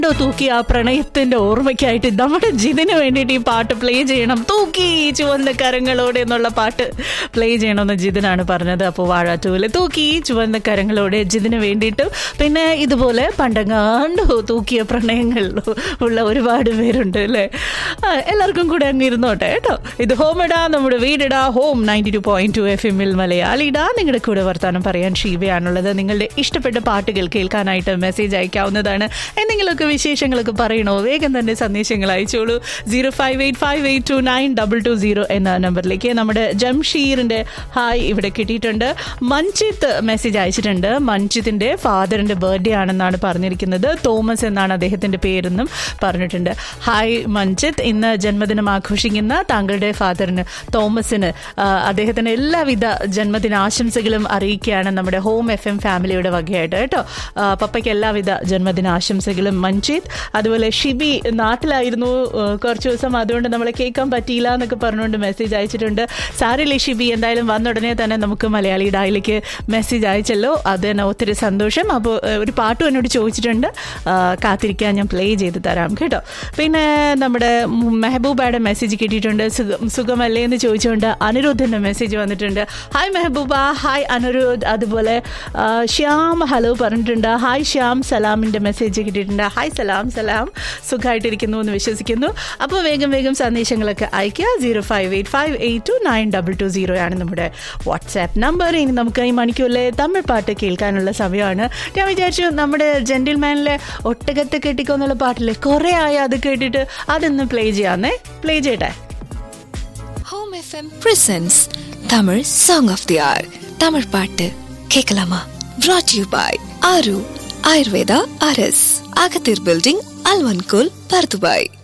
ോ തൂക്കി ആ പ്രണയത്തിന്റെ ഓർമ്മയ്ക്കായിട്ട് നമ്മുടെ ജിതിന് വേണ്ടിയിട്ട് ഈ പാട്ട് പ്ലേ ചെയ്യണം തൂക്കി ചുവന്ന കരങ്ങളോടെ എന്നുള്ള പാട്ട് പ്ലേ ചെയ്യണമെന്ന് ജിതിനാണ് പറഞ്ഞത് അപ്പോൾ വാഴാറ്റൂല് തൂക്കി ചുവന്ന കരങ്ങളോടെ ജിതിന് വേണ്ടിയിട്ട് പിന്നെ ഇതുപോലെ പണ്ടങ്ങാണ്ട് തൂക്കിയ പ്രണയങ്ങൾ ഉള്ള ഒരുപാട് പേരുണ്ട് അല്ലേ ആ, എല്ലാവർക്കും കൂടെ അങ്ങ് ഇരുന്നോട്ടെ കേട്ടോ ഇത് ഹോം ഇടാ നമ്മുടെ വീടിടാ home ninety two point two F എമ്മിൽ മലയാളിടാ നിങ്ങളുടെ കൂടെ വർത്താനം പറയാൻ ഷീവയാണുള്ളത് നിങ്ങളുടെ ഇഷ്ടപ്പെട്ട പാട്ടുകൾ കേൾക്കാനായിട്ട് മെസ്സേജ് അയക്കാവുന്നതാണ് എന്തെങ്കിലുമൊക്കെ വിശേഷങ്ങളൊക്കെ പറയണോ വേഗം തന്നെ സന്ദേശങ്ങൾ അയച്ചോളൂ zero five eight five eight two nine double two zero എന്ന നമ്പറിലേക്ക് നമ്മുടെ ജംഷീറിന്റെ ഹായ് ഇവിടെ കിട്ടിയിട്ടുണ്ട് മഞ്ജിത്ത് മെസ്സേജ് അയച്ചിട്ടുണ്ട് മഞ്ജിത്തിന്റെ ഫാദറിന്റെ ബർത്ത്ഡേ ആണെന്നാണ് പറഞ്ഞിരിക്കുന്നത് തോമസ് എന്നാണ് അദ്ദേഹത്തിന്റെ പേരെന്നും പറഞ്ഞിട്ടുണ്ട് ഹായ് മഞ്ജിത്ത് ഇന്ന് ജന്മദിനം ആഘോഷിക്കുന്ന താങ്കളുടെ ഫാദറിന് തോമസിന് ആ, അദ്ദേഹത്തിന് എല്ലാവിധ ജന്മദിന ആശംസകളും അറിയിക്കുകയാണ് നമ്മുടെ ഹോം എഫ് എം ഫാമിലിയുടെ വകയായിട്ട് കേട്ടോ ആ, പപ്പയ്ക്ക് എല്ലാവിധ ജന്മദിന ആശംസകളും മഞ്ജിത്ത് അതുപോലെ ഷിബി നാട്ടിലായിരുന്നു ആ, കുറച്ച് ദിവസം അതുകൊണ്ട് നമ്മളെ കേൾക്കാൻ പറ്റിയില്ല എന്നൊക്കെ പറഞ്ഞുകൊണ്ട് മെസ്സേജ് അയച്ചിട്ടുണ്ട് സാരില്ലേ ഷിബി എന്തായാലും വന്ന ഉടനെ തന്നെ നമുക്ക് മലയാളി ഡായിലേക്ക് മെസ്സേജ് അയച്ചല്ലോ അത് തന്നെ ഒത്തിരി സന്തോഷം അപ്പോൾ ആ, ഒരു പാട്ടും എന്നോട് ചോദിച്ചിട്ടുണ്ട് ആ, കാത്തിരിക്കാൻ ഞാൻ പ്ലേ ചെയ്ത് തരാം കേട്ടോ പിന്നെ നമ്മുടെ മെഹബൂബയുടെ മെസ്സേജ് കിട്ടിയിട്ടുണ്ട് സുഖം സുഖമല്ലേ എന്ന് ചോദിച്ചുകൊണ്ട് അനിരുദ്ധൻ്റെ മെസ്സേജ് വന്നിട്ടുണ്ട് ഹായ് മെഹബൂബ ഹായ് അനിരുദ്ധ് അതുപോലെ ആ, ശ്യാം ഹലോ പറഞ്ഞിട്ടുണ്ട് ഹായ് ശ്യാം സലാമിൻ്റെ മെസ്സേജ് കിട്ടിയിട്ടുണ്ട് ഹായ് സലാം സലാം സുഖമായിട്ടിരിക്കുന്നു എന്ന് വിശ്വസിക്കുന്നു അപ്പോൾ വേഗം വേഗം സന്ദേശങ്ങളൊക്കെ അയയ്ക്കുക zero five eight five eight two nine double two zero ആണ് നമ്മുടെ വാട്സാപ്പ് നമ്പർ ഇനി നമുക്ക് ഈ മണിക്കൂറിലെ തമിഴ് പാട്ട് കേൾക്കാനുള്ള സമയമാണ് ഞാൻ വിചാരിച്ചു നമ്മുടെ ജെന്റിൽമാനിലെ ഒട്ടകത്തെ കെട്ടിക്കോ എന്നുള്ള പാട്ടില്ലേ കുറേ ആയി അത് കേട്ടിട്ട് അതൊന്ന് പ്ലേ ചെയ്യാന്നേ പ്ലേ ചെയ്യട്ടെ home FM presents Tamil song of the hour Tamil பாட்டு கேட்கலாமா brought you by Aaru Ayurveda அரஸ் அகத்தீர் பில்டிங் அல்வன்கோல் பர்துபாய்